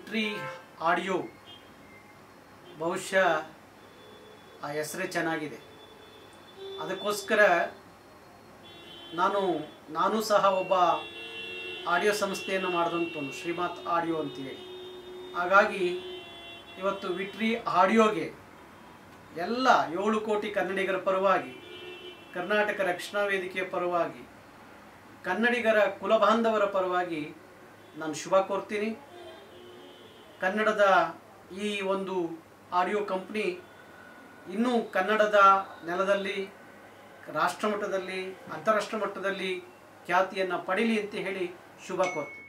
ವಿಟ್ರಿ audio ಬಹುಶಃ ಆ ಹೆಸರೇ ಚೆನ್ನಾಗಿದೆ ಅದಕ್ಕೋಸ್ಕರ ನಾನು ನಾನು ಸಹ ಒಬ್ಬ ಆಡಿಯೋ ಸಂಸ್ಥೆಯನ್ನು ಮಾಡಿದಂಥವನು ಶ್ರೀಮಾತ್ ಆಡಿಯೋ ಅಂತೇಳಿ ಹಾಗಾಗಿ ಇವತ್ತು ವಿಟ್ರಿ ಆಡಿಯೋಗೆ ಎಲ್ಲ ಏಳು ಕೋಟಿ ಕನ್ನಡಿಗರ ಪರವಾಗಿ ಕರ್ನಾಟಕ ರಕ್ಷಣಾ ವೇದಿಕೆಯ ಪರವಾಗಿ ಕನ್ನಡಿಗರ ಕುಲಬಾಂಧವರ ಪರವಾಗಿ ನಾನು ಶುಭ ಕೋರ್ತೀನಿ ಕನ್ನಡದ ಈ ಒಂದು ಆಡಿಯೋ ಕಂಪ್ನಿ ಇನ್ನೂ ಕನ್ನಡದ ನೆಲದಲ್ಲಿ ರಾಷ್ಟ್ರ ಮಟ್ಟದಲ್ಲಿ ಅಂತಾರಾಷ್ಟ್ರ ಮಟ್ಟದಲ್ಲಿ ಖ್ಯಾತಿಯನ್ನು ಪಡೀಲಿ ಅಂತ ಹೇಳಿ ಶುಭ ಕೋರ್ತೀನಿ